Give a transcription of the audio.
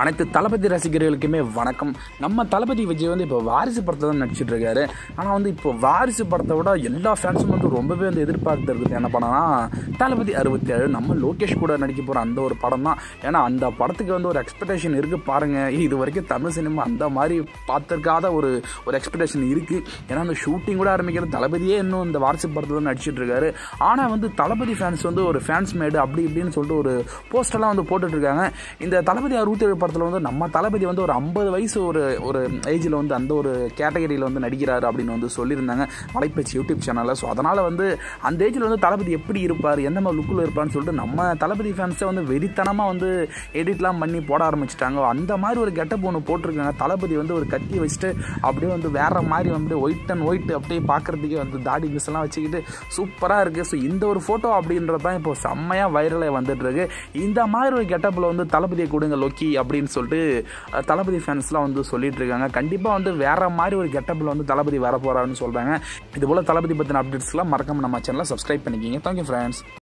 அனைத்து தளபதி ரசிகர்களுக்குமே வணக்கம் நம்ம தளபதி விஜய் வந்து இப்போ வாரிசு படத்தை தான் நடிச்சிட்டு இருக்காரு ஆனால் வந்து இப்போ வாரிசு படத்தை விட எல்லா ஃபேன்ஸும் வந்து ரொம்பவே வந்து எதிர்பார்த்து இருக்குது என்ன படம்னா தளபதி அறுபத்தி ஏழு நம்ம லோகேஷ் கூட நடிக்க போகிற அந்த ஒரு படம் தான் ஏன்னா அந்த படத்துக்கு வந்து ஒரு எக்ஸ்பெக்டேஷன் இருக்குது பாருங்கள் இது வரைக்கும் தமிழ் சினிமா அந்த மாதிரி பார்த்துருக்காத ஒரு ஒரு எக்ஸ்பெக்டேஷன் இருக்குது ஏன்னா அந்த ஷூட்டிங் கூட ஆரம்பிக்கிற தளபதியே இன்னும் இந்த வாரிசு படத்தில் தான் நடிச்சிட்டு இருக்காரு ஆனால் வந்து தளபதி ஃபேன்ஸ் வந்து ஒரு ஃபேன்ஸ் மேடு அப்படி இப்படின்னு சொல்லிட்டு ஒரு போஸ்டர்லாம் வந்து போட்டுட்டு இருக்காங்க இந்த தளபதி அறுபத்தி ஏழு படத்தில் வந்து நம்ம தளபதி வந்து ஒரு ஐம்பது வயசு ஒரு ஒரு ஏஜில் வந்து அந்த ஒரு கேட்டகரியில் வந்து நடிக்கிறாரு அப்படின்னு வந்து சொல்லியிருந்தாங்க வலைப்பேச்சு யூடியூப் சேனலில் ஸோ அதனால் வந்து அந்த ஏஜில் வந்து தளபதி எப்படி இருப்பார் எந்த மாதிரி லுக்கில் இருப்பார்னு சொல்லிட்டு நம்ம தளபதி ஃபேன்ஸை வந்து வெறித்தனமாக வந்து எடிட்லாம் பண்ணி போட ஆரம்பிச்சிட்டாங்க அந்த மாதிரி ஒரு கெட்டப் ஒன்று போட்டிருக்காங்க தளபதி வந்து ஒரு கத்தி வச்சுட்டு அப்படியே வந்து வேற மாதிரி வந்து ஒயிட் அண்ட் ஒயிட் அப்படியே பார்க்குறதுக்கே வந்து தாடி மிஸ் எல்லாம் வச்சுக்கிட்டு சூப்பராக இருக்குது ஸோ இந்த ஒரு ஃபோட்டோ அப்படின்றது தான் இப்போ செம்மையாக வைரலாக வந்துட்டு இருக்கு இந்த மாதிரி ஒரு கெட்டப்பில் வந்து தளபதியை கொடுங்க லொக்கி அப்படின்னு சொல்லிட்டு அஹ், தளபதி ஃபேன்ஸ்லாம் வந்து சொல்லிட்டு இருக்காங்க கண்டிப்பாக வந்து வேற மாதிரி ஒரு கெட்டப்பில் வந்து தளபதி வர போகிறாருன்னு சொல்கிறாங்க இது போல் தளபதி பற்றின அப்டேட்ஸ்லாம் மறக்காம நம்ம சேனலை சப்ஸ்கிரைப் பண்ணிக்கிங்க தேங்க்யூ ஃப்ரெண்ட்ஸ்